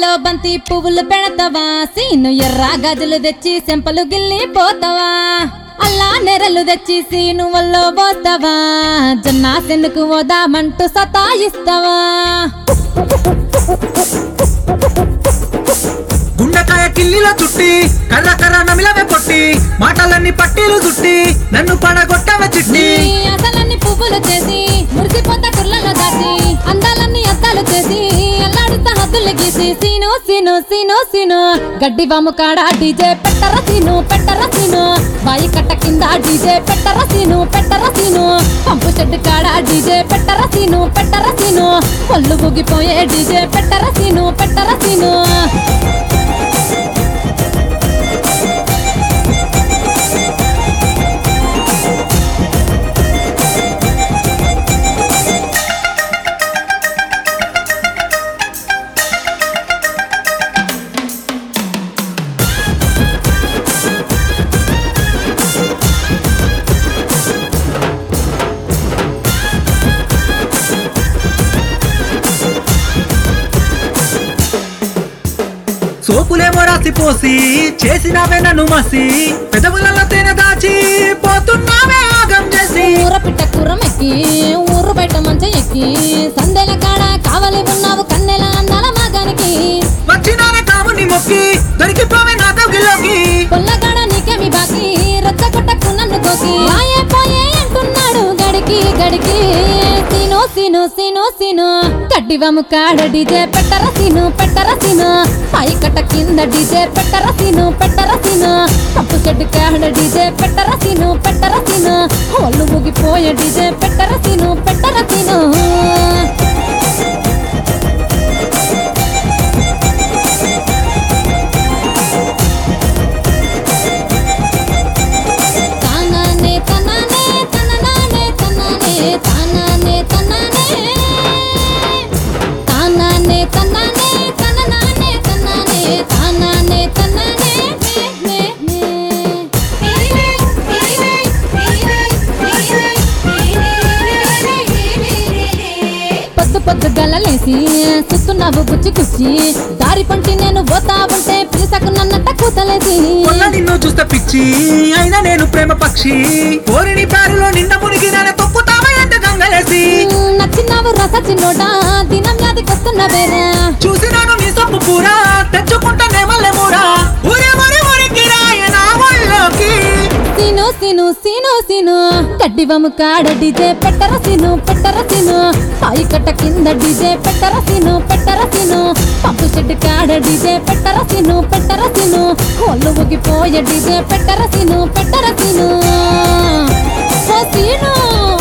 మెడలో బంతి పువ్వులు పెడతావా సీను ఎర్ర గదులు తెచ్చి సెంపలు గిల్లి పోతావా అల్లా నెరలు తెచ్చి సీను వల్లో పోతావా జన్నా సెన్నుకు ఓదామంటూ సతాయిస్తావా గుండెకాయ కిల్లిలో చుట్టి కర్ర కర్ర నమిలవే కొట్టి మాటలన్నీ పట్టీలు చుట్టి నన్ను పడగొట్టవే నీ చిట్టి అసలన్నీ పువ్వులు చేసి మురిసిపోతా కుర్లలో దాచి అందాలన్నీ అద్దాలు చేసి అల్లాడుతా హద్దులు గీసి సీను సీను సీను సీను గడ్డి వాము కాడ డీజే పెట్టర సీను పెట్టర సీను బాయి కట్ట కింద డీజే పెట్టర సీను పెట్టర సీను పంపు చెట్టు కాడ డీజే పెట్టర సీను పెట్టర సీను ఒళ్ళు ఊగిపోయే డీజే పెట్టర సీను పెట్టర సీను సోపులేమో రాసి పోసి చేసినావే నన్ను మసి పెదవులలో తేనె దాచి పోతున్నావే ఆగం చేసి ఊర పిట్ట కూర మెక్కి ఊరు బయట మంచ ఎక్కి సందెల కాడ కావలి ఉన్నావు కన్నెల అందాల మగానికి వచ్చినానే కాముని మొక్కి దొరికిపోవే నా కౌగిలోకి పొల్లగాడ నీకేమి బాకి రచ్చ కొట్టకు నన్ను కోకి మాయే పోయే అంటున్నాడు గడికి గడికి సీను సీను సీను సీను కడ్డివము కాడ డీజే పెట్టర సీను పెట్టర సీను పై కట్ట కింద డీజే పెట్టర సీను పెట్టర సీను పప్పు చెట్టు కాడ డీజే పెట్టర సీను పెట్టర సీను ఒళ్ళు ముగిపోయే డీజే పెట్టర సీను పెట్టర సీను తానానే తనానే తననానే తనానే తానానే తనానే తానానే తనానే తననానే తనానే తానానే తనానే నే నే పొద్దు పొద్దు గలలేసి సుస్తున్నావు గుచ్చి గుచ్చి దారి పంటి నేను పోతా ఉంటే పిలిసకు నన్నట్ట కూతలేసి మొన్న నిన్ను చూస్తే పిచ్చి అయినా నేను ప్రేమ పక్షి కోరిని పారిలో నిన్న మునిగిన తొక్కుతావే అంటే గంగలేసి నచ్చినావు రస చిన్నోడా దినం యాదికొస్తున్న వేరే చూసినాను నీ సొప్పు పూరా తెచ్చుకుంటానే మల్లె మూరా ఊరే మరి ఊరికి రాయ నా ఒళ్ళోకి సీను సీను సీను సీను కడ్డివము కాడ డీజే పెట్టర సీను పెట్టర సీను పాయి కట్ట కింద డీజే పెట్టర సీను పెట్టర సీను పంపు షెడ్ కాడ డీజే పెట్టర సీను పెట్టర సీను ఒళ్ళు ఊగిపోయే డీజే పెట్టర సీను పెట్టర సీను ఓ సీను